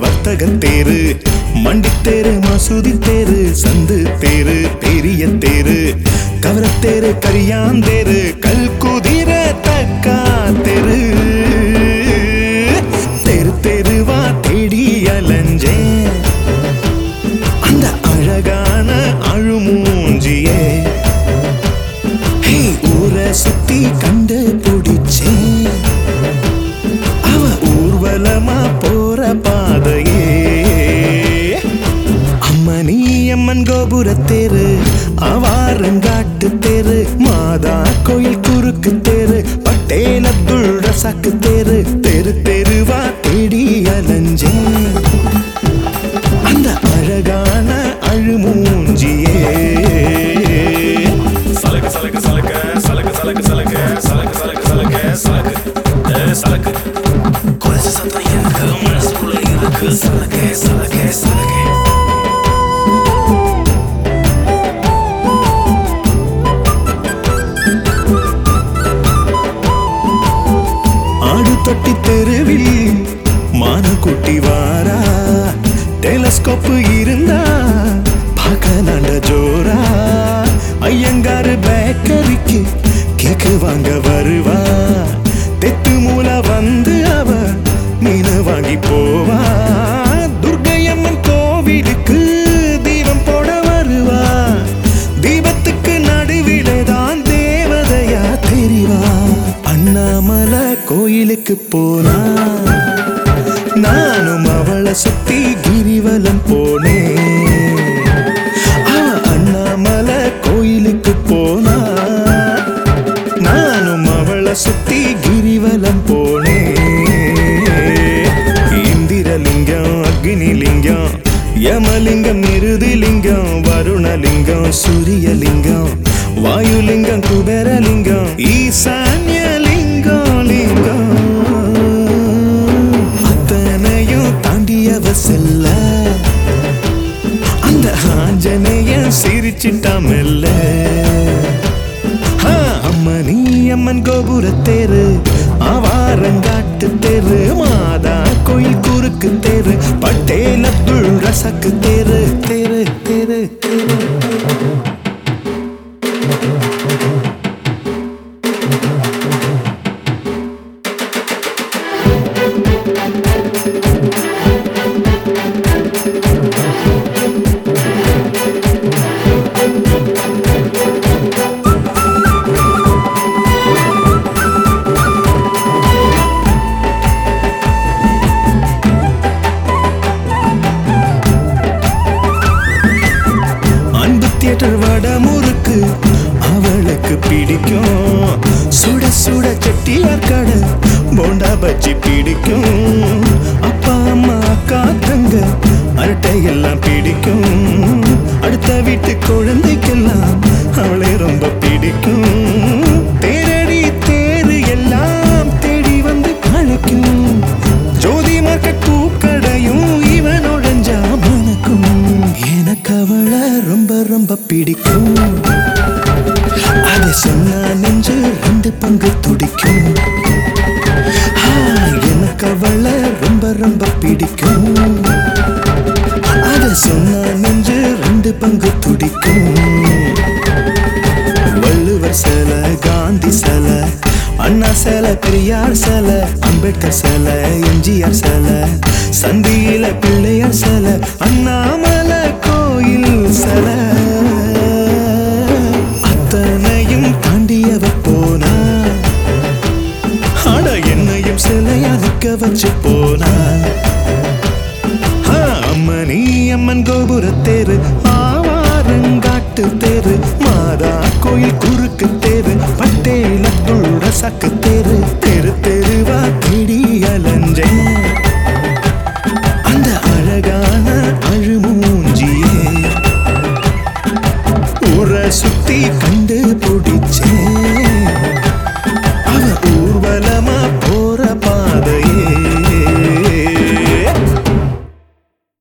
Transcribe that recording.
வர்த்தக தேரு மண்டித்தேரு மசூதி தேரு சந்து தேரு பெரிய தேரு கவரத்தேரு கரியாந்தேரு கல் குதிர தக்கா தெரு தெரு தெருவா தேடி அலைஞ்சேன் அந்த அழகான அழுமூஞ்சியே ஹே, ஊரை சுத்தி கண்டு பிடிச்சேன் அவ ஊர்வலமா போற பாதையே அம்மனி அம்மன் கோபுர தேரு அவாரங்காட்டு தேரு மாதா கோயில் குறுக்கு தேரு பட்டேல் அப்துல் ரசாக்கு தேரு தெரு தெருவா தேடி அலைஞ்சேன் அந்த அழகான அழுமூஞ்சியே சலக்கு சலக்கு சலக்கு சலக்கு சலக்கு சலக்கு சலக்கு சலக்கு சலக்கு சலக்கு ஏ, சலக்கு குறைச்ச சத்தம் எனக்கு மனசுக்குள்ள இருக்கு சலக்கு சலக்கு சலக்கு ஆடு தொட்டி தெருவில் மான குட்டி வாரா டெலஸ்கோப் இருந்தா பார்க்கலாண்ட ஜோரா ஐயங்காரு பேக்கரிக்கு கேக்கு வாங்க வருவா தெத்து மூல வந்து அவ மீன் வாங்கி போவா துர்க்கையம்மன் கோவிலுக்கு தீபம் போட வருவா தீபத்துக்கு நடுவிலே தான் தேவதையா தெரிவா அண்ணாமலை கோயிலுக்கு போனா நானும் அவளை சுத்தி கிரிவலம் போனேன் அவ அண்ணாமலை கோயிலுக்கு போனா நானும் அவளை சுத்தி கிரிவலம் போனேன் இந்திரலிங்கம் அக்னிலிங்கம் யமலிங்கம் இருதிலிங்கம் வருணலிங்கம் சூரியலிங்கம் வாயுலிங்கம் குபேரலிங்கம் ஈசான்யலிங்கம் லிங்கம் அத்தனையும் தாண்டியவ செல்ல அந்த ஆஞ்சநேயன் சிரிச்சிட்டான் மெல்ல ஆ, அம்மனி அம்மன் கோபுர தேரு ஆவாரங்காட்டு தேரு மாதா கோயில் குறுக்கு தேரு பட்டேல் அப்துல் ரசக்கு தேரு தேரு தேரு தேரு அன்பு தியேட்டர் வட முறுக்கு அவளுக்கு பிடிக்கும் சுட சுட செட்டியார் கடை போண்டா பஜ்ஜி பிடிக்கும் அப்பா அம்மா அக்கா தங்க அரட்டை எல்லாம் பிடிக்கும் அடுத்த வீட்டு குழந்தைக்கெல்லாம் அவளை ரொம்ப பிடிக்கும் தேரடி தேரு எல்லாம் தேடி வந்து அழைக்கும் ஜோதி மார்க்கெட் பூக்கடையும் இவன் உடஞ்சா மணக்கும் எனக்கு அவளை ரொம்ப ரொம்ப பிடிக்கும் அதை சொன்னா நெஞ்சு ரெண்டு பங்கு துடிக்கும் ஆ, எனக்கு அவளை ரொம்ப ரொம்ப பிடிக்கும் அதை சொன்னா நெஞ்சு ரெண்டு பங்கு துடிக்கும் வள்ளுவர் சிலை காந்தி சிலை அண்ணா சிலை பெரியார் சிலை அம்பேத்கர் சிலை எம்ஜிஆர் சிலை சந்தியில பிள்ளையார் சிலை அண்ணாமலை கோயில் சிலை அத்தனையும் தாண்டியவ போனா ஆட என்னையும் சிலையா நிக்க வச்சு போனா ஆ, அம்மனி அம்மன் கோபுர தேரு ஆவாரங்காட்டு தேரு மாதா கோயில் குறுக்கு தேரு பட்டேல் அப்துல் ரசாக்கு